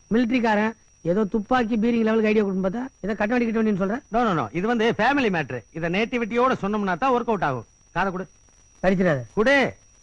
மிலிட்டரிக்காரன் ஏதோ துப்பாக்கி பீரிங் லெவலுக்கு ஐடியா கொடுத்து பார்த்தா ஏதோ கட்டவண்டி கிட்டவண்டின்னு சொல்ற நோ நோ நோ இது வந்து ஃபேமிலி மேட்ரு இத நேட்டிவிட்டியோட சொன்னோம்னா தான் ஒர்க் அவுட் ஆகும் காதை கொடு கடிச்சிடாத குடு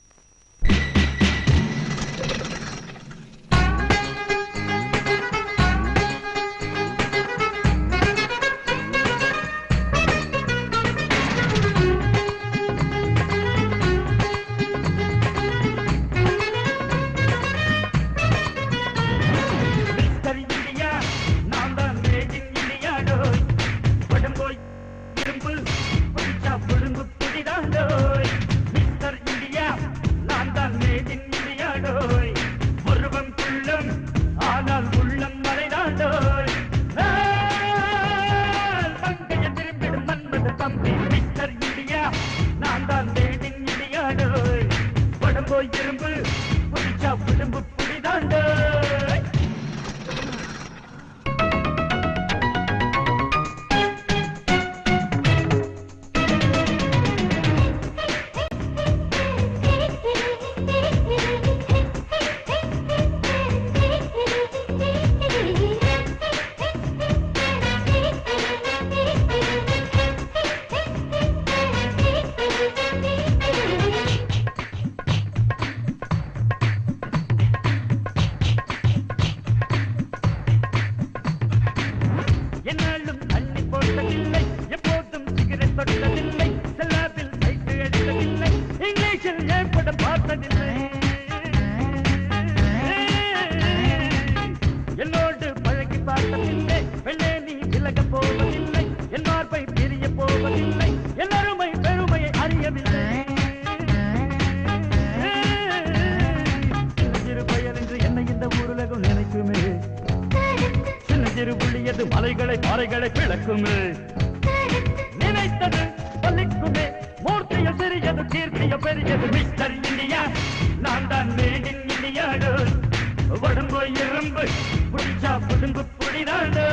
மிஸ்டர் இந்தியா நான் தான் மேட் இன் இந்தியா டோய் உடம்போய் இரும்பு பிடிச்சா புழுங்கு புடிதான் டோய் மிஸ்டர் இந்தியா நான் தான் மேட் இன் இந்தியா டோய் உருவம் குள்ளம் ஆனால் உள்ளம் மறைதான் டோய் நான் பங்கைய திரும்பிடும் மன்மத தம்பி மிஸ்டர் இந்தியா நான் தான் மேட் இன் இந்தியா டோய் உடம்போய் இரும்பு பிடிச்சா புழுங்கு புடிதான் டோய் என்னாலும் தண்ணி போட்டதில்லை எப்போதும் சிகரெட் தொட்டதில்லை செல்லாவில் சைட்டு எடுத்ததில்லை இங்கிலீஷில் ஏன் படம் பார்த்ததில்லை என்னோடு பழகி பார்த்ததில்லை வெள்ளே நீ விலக போவதில்லை என் மார்பை பிரிய போவதில்லை என் அருமை பெருமையை அறியவில்லை சிறு பயல் என்று என்னை இந்த ஊருலகம் நினைக்குமே சின்ன சிறு புள்ளியது மலைகளை பாறைகளை பிளக்குமே நினைத்தது பலிக்குமே மூர்த்திய சிறியது கீர்த்திய பெரியது மிஸ்டர் இந்தியா நான் தான் மேடின் இந்தியாடு உடம்பு இரும்பு புடிச்சா புடுங்கு புடிதாடு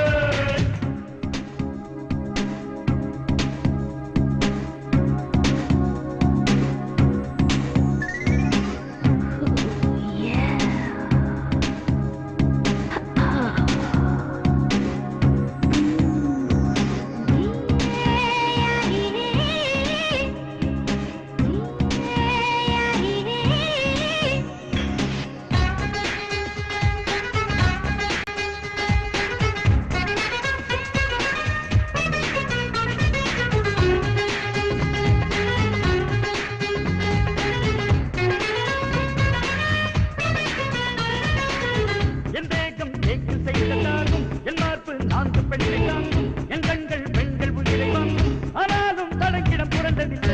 என் தேகம் ஏக்கில் செய்ததாகும் என் மார்பு நான்கு பெண்ணை தாங்கும் என் கண்கள் பெண்கள் உயிரை வாங்கும் ஆனாலும் தடங்கிடம் புரண்டதில்லை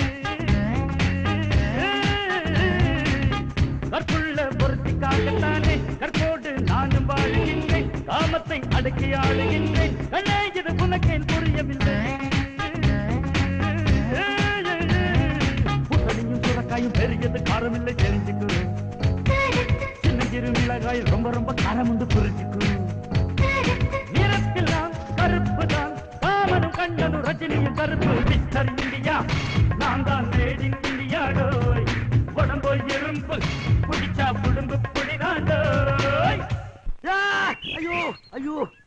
கற்புள்ள பொருத்திக்காகத்தானே கற்போடு நானும் வாழுகின்றேன் காமத்தை அடக்கி ஆளுகின்றேன் கண்ணே இது உனக்கேன் புரியவில்லை புத்தனையும் சுரக்காயும் பெரியது காரமில்லை தெரிஞ்சுக்கிறேன் சின்ன சிறு மிளகாய் ரொம்ப ரொம்ப காரம் உண்டு புரிஞ்சுக்கும் நிறத்தில் கருப்பு தான் காமனும் கண்ணனும் ரஜினியும் கருப்பு மிஸ்டர் இந்தியா நான் தான் மேடின் இந்தியாடோய் உடம்போ இரும்பு புடிச்சா புடுங்கு புடிதாண்டோய் ஆ! ஐயோ ஐயோ